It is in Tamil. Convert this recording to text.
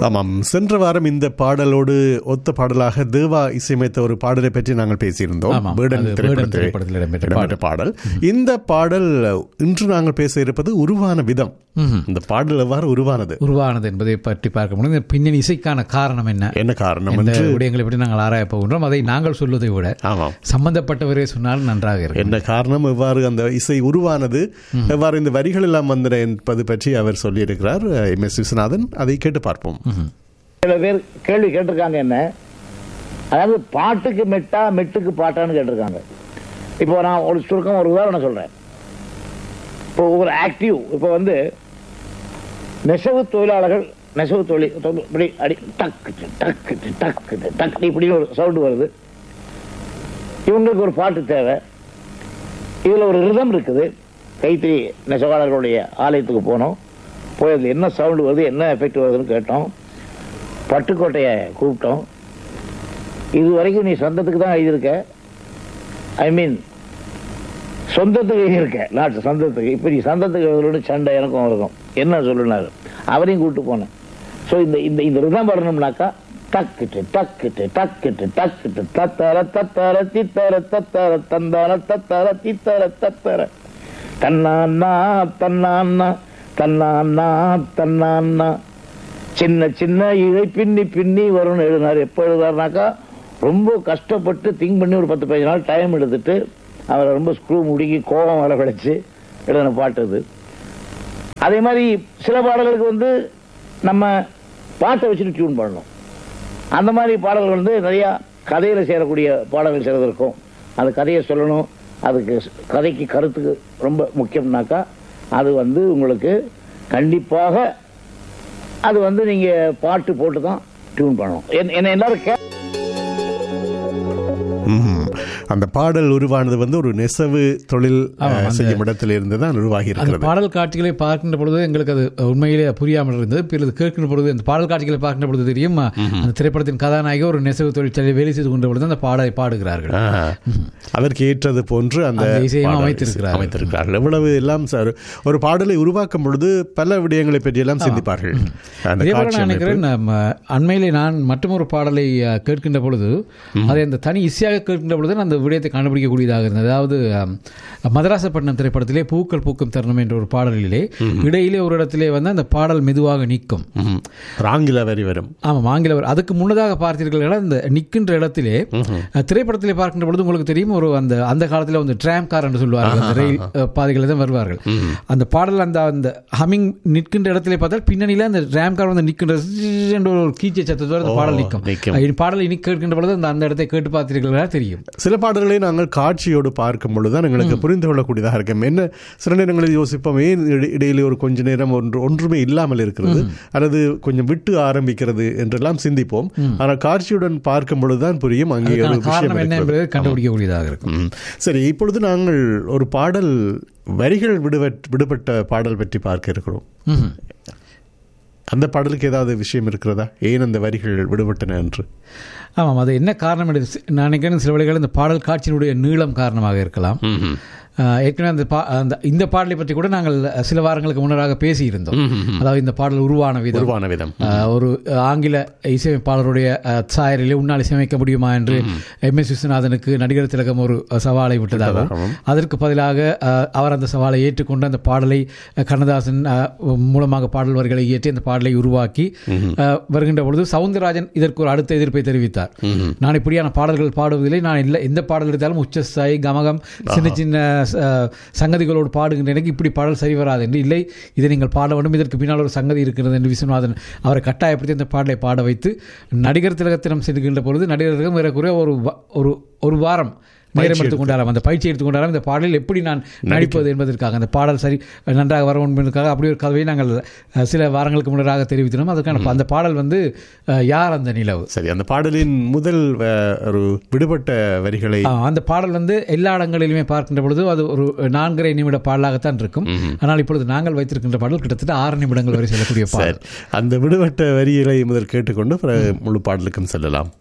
ஆமாம் சென்ற வாரம் இந்த பாடலோடு ஒத்த பாடலாக தேவா இசையமைத்த ஒரு பாடலை பற்றி நாங்கள் பேசியிருந்தோம் ஆமாம், வேடன் அது வேடன் திரைப்படத்தில் திரைப்படத்தில் இடம்பெற்ற இடம்பெற்ற பாடல் இந்த பாடல் இன்று நாங்கள் பேச இருப்பது உருவான விதம் இந்த பாடல் எவ்வாறு உருவானது உருவானது என்பதை பற்றி பார்க்க முடியும் இந்த பின்னணி இசைக்கான காரணம் என்ன என்ன காரணம் இந்த என்று விடயங்களை பற்றி நாங்கள் ஆராய போகின்றோம் அதை நாங்கள் சொல்வதை விட ஆமாம் சம்பந்தப்பட்டவரே சொன்னால் நன்றாக இருக்கும் என்ன காரணம் எவ்வாறு அந்த இசை உருவானது எவ்வாறு இந்த வரிகள் எல்லாம் வந்தன என்பது பற்றி அவர் சொல்லியிருக்கிறார் எம் எஸ் விஸ்வநாதன் அதை கேட்டு பார்ப்போம் சில பேர் கேள்வி கேட்டிருக்காங்க என்ன அதாவது பாட்டுக்கு மெட்டா மெட்டுக்கு பாட்டான்னு கேட்டிருக்காங்க இப்போ நான் ஒரு சுருக்கம் ஒரு உதாரணம் சொல்றேன் இப்போ ஒரு ஆக்டிவ் இப்போ வந்து நெசவு தொழிலாளர்கள் நெசவு தொழில் தொழில் இப்படி அடி டக்கு டக்கு டக்கு டக்கு இப்படி ஒரு சவுண்டு வருது இவங்களுக்கு ஒரு பாட்டு தேவை இதுல ஒரு ரிதம் இருக்குது கைத்தறி நெசவாளர்களுடைய ஆலயத்துக்கு போனோம் போய் அதுல என்ன சவுண்டு வருது என்ன எஃபெக்ட் வருதுன்னு கேட்டோம் பட்டுக்கோட்டையை கூப்பிட்டோம் இது வரைக்கும் நீ சொந்தத்துக்கு தான் எழுதியிருக்க ஐ மீன் சொந்தத்துக்கு எழுதியிருக்க நாட்டு சொந்தத்துக்கு இப்போ நீ சொந்தத்துக்கு எழுதுறோன்னு சண்டை எனக்கும் இருக்கும் என்ன சொல்லுனாரு அவரையும் கூப்பிட்டு போனேன் ஸோ இந்த இந்த இந்த ரிதம் வரணும்னாக்கா டக்குட்டு டக்குட்டு டக்குட்டு டக்குட்டு தத்தர தத்தர தித்தர தத்தர தந்தார தத்தர தித்தர தத்தர தன்னான்னா தன்னான்னா தன்னான்னா தன்னான்னா சின்ன சின்ன இழை பின்னி பின்னி வரும்னு எழுதினார் எப்போ எழுதாருனாக்கா ரொம்ப கஷ்டப்பட்டு திங்க் பண்ணி ஒரு பத்து பதினஞ்சு நாள் டைம் எடுத்துட்டு அவரை ரொம்ப ஸ்க்ரூ முடுக்கி கோபம் வர விளைச்சு எழுதின பாட்டு அது அதே மாதிரி சில பாடல்களுக்கு வந்து நம்ம பாட்டை வச்சுட்டு டியூன் பண்ணணும் அந்த மாதிரி பாடல்கள் வந்து நிறையா கதையில் சேரக்கூடிய பாடல்கள் சிலது இருக்கும் அந்த கதையை சொல்லணும் அதுக்கு கதைக்கு கருத்துக்கு ரொம்ப முக்கியம்னாக்கா அது வந்து உங்களுக்கு கண்டிப்பாக அது வந்து நீங்க பாட்டு போட்டு தான் டியூன் பண்ணணும் என்ன- என்ன எல்லாரும் கே ம்ஹும். அந்த பாடல் உருவானது வந்து ஒரு நெசவு தொழில் ஆமாம், அஹ், அந்த- செய்யும் இடத்தில் இருந்து தான் உருவாகி அந்த இருக்கிறது பாடல் காட்சிகளை பார்க்கின்ற பொழுது எங்களுக்கு அது உண்மையிலே புரியாமல் இருந்தது பிறகு கேட்கின்ற பொழுது அந்த பாடல் காட்சிகளை பார்க்கின்ற பொழுது தெரியும் அந்த திரைப்படத்தின் கதாநாயகி ஒரு நெசவு தொழிற்சாலை வேலை செய்து கொண்ட பொழுது அந்த பாடலை பாடுகிறார்கள் ஆஹா. அதற்கு ஏற்றது போன்று அந்த அந்த இசையும் பாடல் அமைத்திருக்கிறார்கள். அமைத்திருக்கிறார்கள் எவ்வளவு எல்லாம் சார் ஒரு பாடலை உருவாக்கும் பொழுது பல விடயங்களை பற்றி எல்லாம் சிந்திப்பார்கள் அந்த இதே போல காட்சி நான் அமைப்பு. நினைக்கிறேன் நம்ம அண்மையிலே நான் மற்றொரு பாடலை அஹ், கேட்கின்ற பொழுது அதை அந்த தனி இசையாக கேட்கின்ற பொழுது நான் அந்த விடயத்தை கண்டுபிடிக்கக்கூடியதாக இருந்தது அதாவது அம், மதராசப்பட்டினம் திரைப்படத்திலே பூக்கள் பூக்கும் தருணம் என்ற ஒரு பாடலிலே இடையிலே ஒரு இடத்திலே வந்து அந்த பாடல் மெதுவாக நிற்கும் ம்ஹும். ஒரு ஆங்கில வரி வரும் ஆமாம் ஆங்கிலவர் அதுக்கு முன்னதாக பார்த்தீர்கள் என்றால் இந்த நிற்கின்ற இடத்திலே அஹ், திரைப்படத்திலே பார்க்கின்ற பொழுது உங்களுக்கு தெரியும் ஒரு அந்த அந்த காலத்தில் வந்து ட்ராம் கார் என்று சொல்வார்கள் அந்த ரயில் அஹ், பாதைகளில் தான் வருவார்கள் அந்த பாடல் அந்த அந்த ஹமிங் நிற்கின்ற இடத்திலே பார்த்தால் பின்னணியில் அந்த ட்ராம் கார் வந்து நிற்கின்ற zzz என்ற ஒரு கீச்சை சத்தத்தோடு அந்த பாடல் நிற்கும் நிற்கும். அஹ், பாடல் இனி கேட்கின்ற பொழுது அந்த அந்த இடத்தை கேட்டு பார்த்தீர்களா தெரியும் சில பாடல்களை நாங்கள் காட்சியோடு பார்க்கும் பொழுதுதான் எங்களுக்கு புரிந்து கொள்ளக்கூடியதாக இருக்கும் என்ன சில நேரங்களில் யோசிப்போம் ஏன் இடை- இடையிலே ஒரு கொஞ்ச நேரம் ஒன்று ஒன்றுமே இல்லாமல் இருக்கிறது அல்லது கொஞ்சம் விட்டு ஆரம்பிக்கிறது என்றெல்லாம் சிந்திப்போம் ஆனால் காட்சியுடன் பார்க்கும் பொழுதுதான் புரியும் அங்கே ஒரு அதுக்கான விஷயம் காரணம் என்ன இருக்கிறது என்பதை கண்டுபிடிக்கக்கூடியதாக இருக்கும் ம். சரி இப்பொழுது நாங்கள் ஒரு பாடல் வரிகள் விடுபட் விடுபட்ட பாடல் பற்றி பார்க்க இருக்கிறோம் ம்ஹும். அந்த பாடலுக்கு ஏதாவது விஷயம் இருக்கிறதா ஏன் அந்த வரிகள் விடுபட்டன என்று ஆமாம் அது என்ன காரணம் என்று சி- நான் நினைக்கிறேன் சில வேளைகளில் இந்த பாடல் காட்சியினுடைய நீளம் காரணமாக இருக்கலாம் ஆஹ் ஏற்கனவே அந்த பா அந்த இந்த பாடலை பற்றி கூட நாங்கள் சில வாரங்களுக்கு முன்னராக பேசியிருந்தோம் அதாவது இந்த பாடல் உருவான விதம் உருவான விதம் ஆஹ் ஒரு ஆங்கில இசையமைப்பாளருடைய ஆஹ், சாயலிலே உன்னால் இசையமைக்க முடியுமா என்று எம் எஸ் விஸ்வநாதனுக்கு நடிகர் திலகம் ஒரு சவாலை விட்டதாகவும் அதற்கு பதிலாக ஆஹ், அவர் அந்த சவாலை ஏற்றுக்கொண்டு அந்த பாடலை ஆஹ், கண்ணதாசன் ஆஹ், மூலமாக பாடல் வரிகளை இயற்றி அந்த பாடலை உருவாக்கி ஆஹ், வருகின்ற பொழுது சவுந்தரராஜன் இதற்கு ஒரு அடுத்த எதிர்ப்பை தெரிவித்தார் நான் இப்படியான பாடல்கள் பாடுவதில்லை நான் இல்லை எந்த பாடல் எடுத்தாலும் உச்சஸ்தாய் கமகம் சின்ன சின்ன ஆஹ், சங்கதிகளோடு பாடுகின்ற எனக்கு இப்படி பாடல் சரி வராது என்று இல்லை இதை நீங்கள் பாட வேண்டும் இதற்கு பின்னால் ஒரு சங்கதி இருக்கிறது என்று விஸ்வநாதன் அவரை கட்டாயப்படுத்தி அந்த பாடலை பாட வைத்து நடிகர் திலகத்தினம் செல்கின்ற பொழுது நடிகர் திலகம் ஏறக்குறைய ஒரு வ- ஒரு ஒரு வாரம் நேரம் எடுத்துக் கொண்டாராம் அந்த பயிற்சி எடுத்துக் கொண்டாராம் இந்த பாடலில் எப்படி நான் நடிப்பது என்பதற்காக அந்த பாடல் சரி நன்றாக வர வேண்டும் என்பதற்காக அப்படி ஒரு கதையை நாங்கள் அஹ், சில வாரங்களுக்கு முன்னராக தெரிவித்தினோம் அதற்கான அந்த பாடல் வந்து அஹ், யார் அந்த நிலவு சரி அந்த பாடலின் முதல் அஹ், ஒரு விடுபட்ட வரிகளை ஆ, அந்த பாடல் வந்து எல்லா இடங்களிலுமே பார்க்கின்ற பொழுது அது ஒரு நான்கரை நிமிட பாடலாகத்தான் இருக்கும் ஆனால் இப்பொழுது நாங்கள் வைத்திருக்கின்ற பாடல் கிட்டத்தட்ட ஆறு நிமிடங்கள் வரை செல்லக்கூடிய பாடல் சரி அந்த விடுபட்ட வரிகளை முதல் கேட்டுக்கொண்டு பிறகு முழு பாடலுக்கும் செல்லலாம்